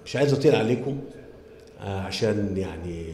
مش عايز اطيل عليكم آه، عشان يعني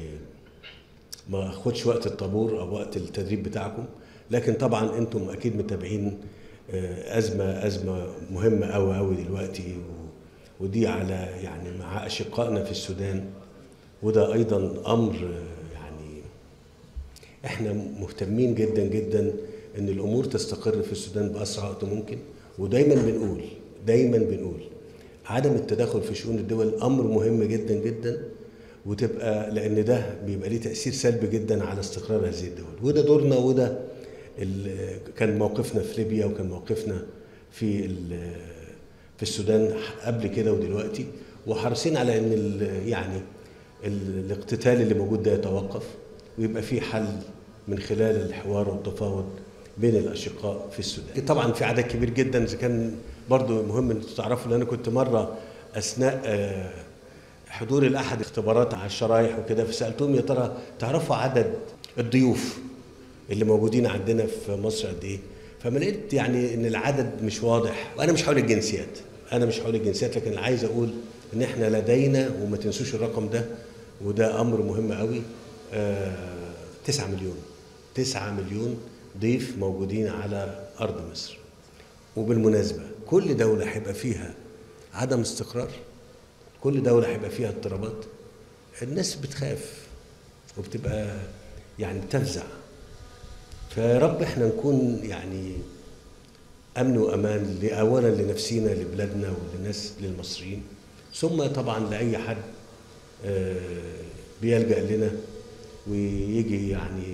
ما اخدش وقت الطابور او وقت التدريب بتاعكم لكن طبعا انتم اكيد متابعين آه، ازمه ازمه مهمه قوي قوي دلوقتي و- ودي على يعني مع اشقائنا في السودان وده ايضا امر آه، يعني احنا مهتمين جدا جدا ان الامور تستقر في السودان باسرع وقت ممكن ودايما بنقول دايما بنقول عدم التدخل في شؤون الدول امر مهم جدا جدا وتبقى لان ده بيبقى ليه تاثير سلبي جدا على استقرار هذه الدول وده دورنا وده ال- كان موقفنا في ليبيا وكان موقفنا في ال- في السودان قبل كده ودلوقتي وحريصين على ان ال- يعني ال- الاقتتال اللي موجود ده يتوقف ويبقى في حل من خلال الحوار والتفاوض بين الاشقاء في السودان. طبعا في عدد كبير جدا اذا كان برضو مهم ان تعرفوا ان انا كنت مره اثناء آه، حضور الاحد اختبارات على الشرايح وكده فسالتهم يا ترى تعرفوا عدد الضيوف اللي موجودين عندنا في مصر قد ايه؟ فما لقيت يعني ان العدد مش واضح وانا مش حول الجنسيات انا مش حول الجنسيات لكن عايز اقول ان احنا لدينا وما تنسوش الرقم ده وده امر مهم قوي آه 9 مليون 9 مليون ضيف موجودين على ارض مصر وبالمناسبه كل دوله هيبقى فيها عدم استقرار كل دوله هيبقى فيها اضطرابات الناس بتخاف وبتبقى يعني بتفزع فيا رب احنا نكون يعني امن وامان ل- اولا لنفسينا لبلادنا وللناس للمصريين ثم طبعا لاي حد آه، بيلجا لنا ويجي يعني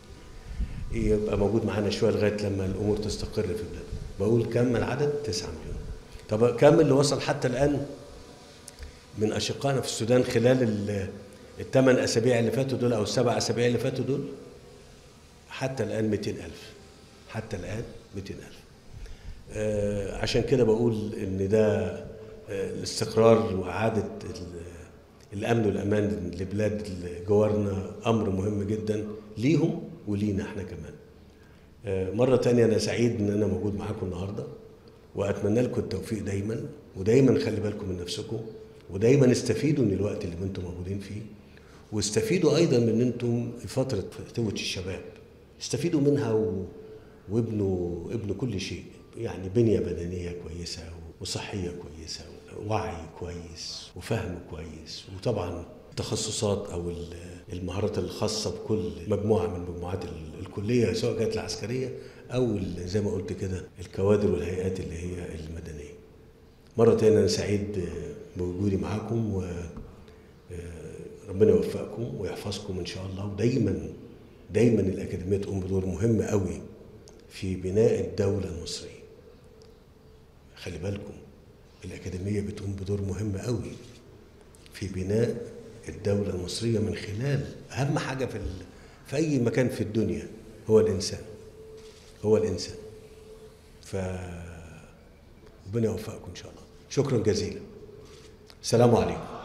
يبقى موجود معانا شويه لغايه لما الامور تستقر في بلادنا بقول كم العدد 9 مليون طب كم اللي وصل حتى الان من اشقائنا في السودان خلال ال- الثمان اسابيع اللي فاتوا دول او السبع اسابيع اللي فاتوا دول حتى الآن 200 ألف حتى الآن 200 ألف آه، عشان كده بقول إن ده آه، الاستقرار وإعادة ال- الأمن والأمان لبلاد جوارنا أمر مهم جدا ليهم ولينا إحنا كمان آه، مرة تانية أنا سعيد إن أنا موجود معاكم النهاردة وأتمنى لكم التوفيق دايما ودايما خلي بالكم من نفسكم ودايما استفيدوا من الوقت اللي انتم موجودين فيه واستفيدوا أيضا من إن أنتم في فترة فتوة الشباب استفيدوا منها و... وابنوا ابنوا كل شيء يعني بنية بدنية كويسة وصحية كويسة ووعي كويس وفهم كويس وطبعا التخصصات او ال- المهارات الخاصه بكل مجموعه من مجموعات ال- الكليه سواء كانت العسكريه او ال- زي ما قلت كده الكوادر والهيئات اللي هي المدنيه. مره تانية انا سعيد آه، بوجودي معاكم و آه، ربنا يوفقكم ويحفظكم ان شاء الله ودايما دايما الاكاديميه تقوم بدور مهم قوي في بناء الدوله المصريه. خلي بالكم الأكاديمية بتقوم بدور مهم قوي في بناء الدولة المصرية من خلال أهم حاجة في ال... في أي مكان في الدنيا هو الإنسان هو الإنسان ف ربنا يوفقكم إن شاء الله شكرا جزيلا السلام عليكم